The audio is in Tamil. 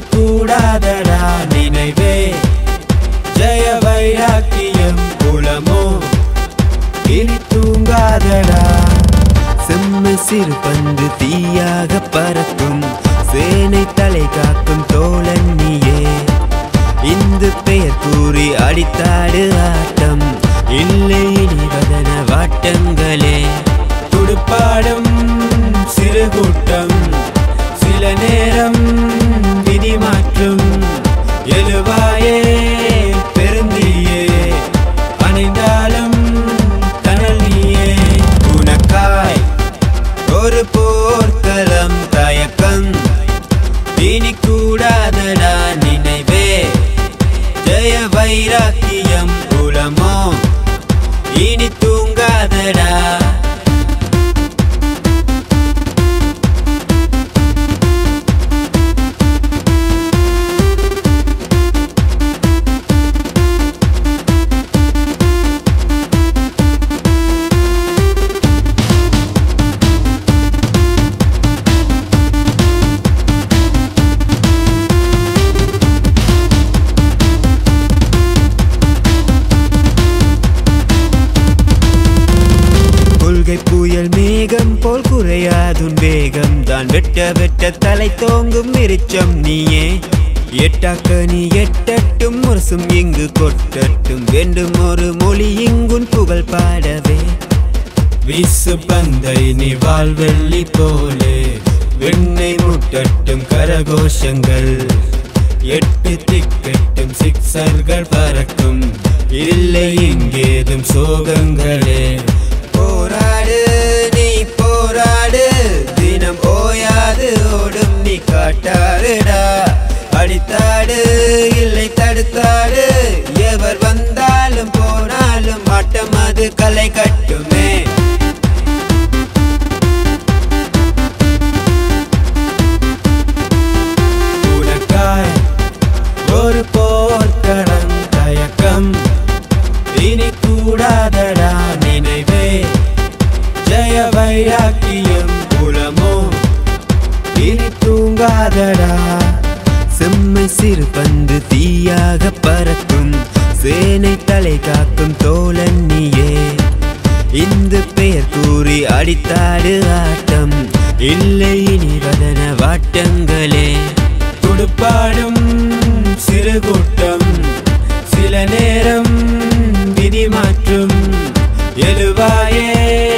கூடாதடா நினைவே ஜெய வைராக்கியம் குலமோ இனி தூங்காதடா செம்ம சிறு பந்து தீயாக பறக்கும் சேனை தலை காக்கும் தோழன் நீயே இந்து பெயர் கூறி அடித்தாடு ஆட்டம் இல்லை இனி வதன வாட்டங்களே துடுப்பாடும் சிறு கூட்டம் சில நேரம் விதி மாற்றும் எழுவாயே பெருந்தியே அணைந்தாலும் தனல் நீயே உனக்காய் ஒரு போர்க்களம் தயக்கம் இனி கூடாதடா நினைவே ஜெய வைராக்கியம் குலமோ இனி தூங்காதடா கொள்கை புயல் மேகம் போல் குறையாதுன் வேகம் தான் வெட்ட வெட்ட தலை தோங்கும் மிரிச்சம் நீயே எட்டாக்க நீ எட்டட்டும் முரசும் இங்கு கொட்டட்டும் வேண்டும் ஒரு மொழி இங்குன் புகழ் பாடவே வீசு பந்தை நீ வாழ்வெள்ளி போலே வெண்ணை முட்டட்டும் கரகோஷங்கள் எட்டு திக்கட்டும் சிக்ஸர்கள் பறக்கும் இல்லை இங்கேதும் சோகங்களே போராடு நீ போராடு தினம் ஓயாது ஓடும் நீ காட்டாருடா அடித்தாடு இல்லை தடுத்தாடு எவர் வந்தாலும் போனாலும் ஆட்டம் அது கலை கட்டுமே உனக்காய் ஒரு போர்க்களம் தயக்கம் இனி கூடாதடா நினைவே ஜெய வைராக்கியம் குலமோ இனி தூங்காதடா செம்மை சிறு பந்து தீயாக பறக்கும் சேனை தலை காக்கும் தோழன் நீயே இந்து பெயர் கூறி அடித்தாடு ஆட்டம் இல்லை இனி வதன வாட்டங்களே துடுப்பாடும் சிறு கூட்டம் சில நேரம் விதி மாற்றும் எழுவாயே